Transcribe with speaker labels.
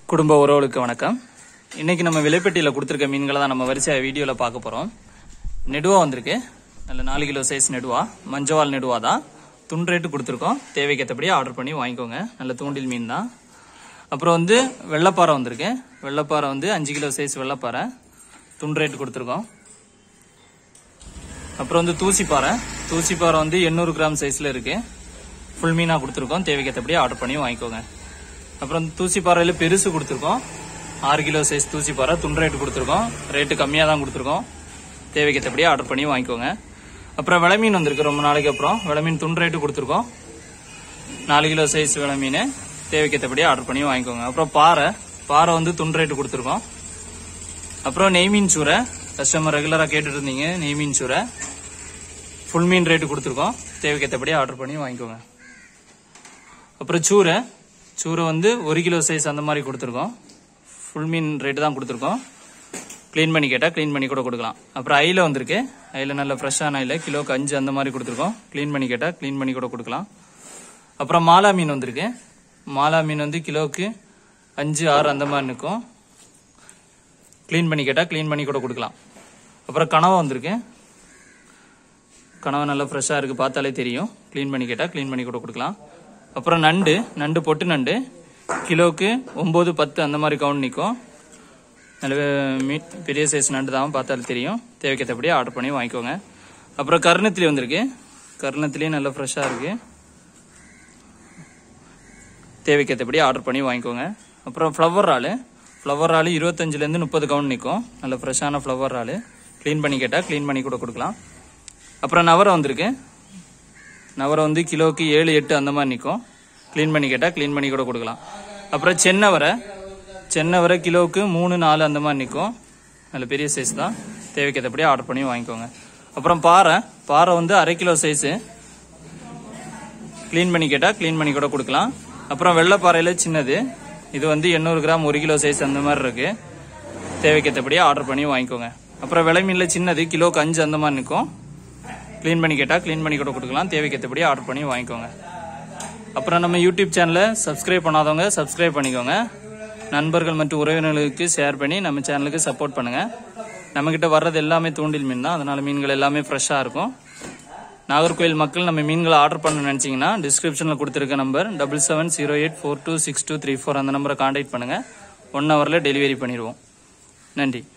Speaker 1: குடும்ப உறவுகளுக்கு வணக்கம் இன்னைக்கு நம்ம விலைப்பட்டியில் கொடுத்துருக்க மீன்களை தான் நம்ம வரிசையாக வீடியோவில் பார்க்க போகிறோம் நெடுவா வந்திருக்கு நல்ல நாலு கிலோ சைஸ் நெடுவா மஞ்சவால் நெடுவா தான் துண்டு ரேட்டு கொடுத்துருக்கோம் தேவைக்கேற்றபடியே ஆர்டர் பண்ணி வாங்கிக்கோங்க நல்ல தூண்டில் மீன் தான் அப்புறம் வந்து வெள்ளைப்பாறை வந்திருக்கு வெள்ளைப்பாறை வந்து அஞ்சு கிலோ சைஸ் வெள்ளைப்பாறை துண்டு ரேட்டு கொடுத்துருக்கோம் அப்புறம் வந்து தூசிப்பாறை தூசிப்பாறை வந்து எண்ணூறு கிராம் சைஸில் இருக்கு ஃபுல் மீனாக கொடுத்துருக்கோம் தேவைக்கேற்றபடியே ஆர்டர் பண்ணி வாங்கிக்கோங்க அப்புறம் தூசிப்பாறையில பெருசு கொடுத்துருக்கோம் ஆறு கிலோ சைஸ் தூசிப்பாறை துண்டு ரேட்டு கொடுத்துருக்கோம் ரேட்டு கம்மியாக தான் கொடுத்துருக்கோம் தேவைக்கேற்றபடியே ஆர்டர் பண்ணி வாங்கிக்கோங்க அப்புறம் விலை மீன் வந்திருக்கு ரொம்ப நாளைக்கு அப்புறம் விலை மீன் துண்டு ரேட்டு கொடுத்துருக்கோம் நாலு கிலோ சைஸ் விலை மீன் தேவைக்கேற்றபடியே ஆர்டர் பண்ணி வாங்கிக்கோங்க அப்புறம் பாறை பாறை வந்து துண்டு ரேட்டு கொடுத்துருக்கோம் அப்புறம் நெய் மீன் சூரை கஸ்டமர் ரெகுலராக கேட்டுட்டு இருந்தீங்க நெய் மீன் சூரை ஃபுல் மீன் ரேட்டு கொடுத்துருக்கோம் தேவைக்கேற்றபடியே ஆர்டர் பண்ணி வாங்கிக்கோங்க அப்புறம் சூரை சூரை வந்து ஒரு கிலோ சைஸ் அந்த மாதிரி கொடுத்துருக்கோம் ஃபுல் மீன் ரேட்டு தான் கொடுத்துருக்கோம் க்ளீன் பண்ணி கேட்டால் க்ளீன் பண்ணி கூட கொடுக்கலாம் அப்புறம் ஐல வந்திருக்கு ஐல நல்ல ஃப்ரெஷ்ஷான ஐல கிலோக்கு அஞ்சு அந்த மாதிரி கொடுத்துருக்கோம் க்ளீன் பண்ணி கேட்டால் க்ளீன் பண்ணி கூட கொடுக்கலாம் அப்புறம் மாலா மீன் வந்திருக்கு மாலா மீன் வந்து கிலோவுக்கு அஞ்சு ஆறு அந்த மாதிரி நிற்கும் க்ளீன் பண்ணி கேட்டால் க்ளீன் பண்ணி கூட கொடுக்கலாம் அப்புறம் கனவா வந்திருக்கு கனவா நல்லா ஃப்ரெஷ்ஷாக இருக்குது பார்த்தாலே தெரியும் க்ளீன் பண்ணி கேட்டால் க்ளீன் பண்ணி கூட கொடுக்கலாம் அப்புறம் நண்டு நண்டு பொட்டு நண்டு கிலோவுக்கு ஒம்பது பத்து அந்த மாதிரி கவுண்ட் நிற்கும் நல்ல மீட் பெரிய சைஸ் நண்டு தான் பார்த்தாலே தெரியும் தேவைக்கேற்றபடியே ஆர்டர் பண்ணி வாங்கிக்கோங்க அப்புறம் கருணத்திலி வந்திருக்கு கருணத்திலையும் நல்லா ஃப்ரெஷ்ஷாக இருக்குது தேவைக்கேற்றபடி ஆர்டர் பண்ணி வாங்கிக்கோங்க அப்புறம் ஃப்ளவர் ராலு ஃப்ளவர் ராலு இருபத்தஞ்சிலேருந்து முப்பது கவுண்ட் நிற்கும் நல்ல ஃப்ரெஷ்ஷான ஃப்ளவர் ராலு க்ளீன் பண்ணி கேட்டால் க்ளீன் பண்ணி கூட கொடுக்கலாம் அப்புறம் நவரை வந்திருக்கு நவரை வந்து கிலோவுக்கு ஏழு எட்டு அந்த மாதிரி நிற்கும் க்ளீன் பண்ணி கேட்டால் க்ளீன் பண்ணி கூட கொடுக்கலாம் அப்புறம் சென்னவரை சென்னவரை கிலோவுக்கு மூணு நாலு அந்த மாதிரி நிற்கும் நல்ல பெரிய சைஸ் தான் தேவைக்கேற்றபடி ஆர்டர் பண்ணி வாங்கிக்கோங்க அப்புறம் பாறை பாறை வந்து அரை கிலோ சைஸு க்ளீன் பண்ணி கேட்டால் க்ளீன் பண்ணி கூட கொடுக்கலாம் அப்புறம் வெள்ளைப்பாறையில் சின்னது இது வந்து எண்ணூறு கிராம் ஒரு கிலோ சைஸ் அந்த மாதிரி இருக்கு தேவைக்கேற்றபடியே ஆர்டர் பண்ணி வாங்கிக்கோங்க அப்புறம் விலை மீனில் சின்னது கிலோக்கு அஞ்சு அந்த மாதிரி நிற்கும் க்ளீன் பண்ணி கேட்டால் க்ளீன் பண்ணி கூட கொடுக்கலாம் தேவைக்கேற்றபடி ஆர்டர் பண்ணி வாங்கிக்கோங்க அப்புறம் நம்ம யூடியூப் சேனலை சப்ஸ்கிரைப் பண்ணாதவங்க சப்ஸ்கிரைப் பண்ணிக்கோங்க நண்பர்கள் மற்றும் உறவினர்களுக்கு ஷேர் பண்ணி நம்ம சேனலுக்கு சப்போர்ட் பண்ணுங்க நம்மக்கிட்ட வர்றது எல்லாமே தூண்டில் மீன் தான் அதனால மீன்கள் எல்லாமே ஃப்ரெஷ்ஷாக இருக்கும் நாகர்கோயில் மக்கள் நம்ம மீன்களை ஆர்டர் பண்ண நினச்சிங்கன்னா டிஸ்கிரிப்ஷனில் கொடுத்துருக்க number double seven zero eight four two six two three four அந்த நம்பரை காண்டாக்ட் பண்ணுங்கள் ஒன் ஹவரில் டெலிவரி பண்ணிடுவோம் நன்றி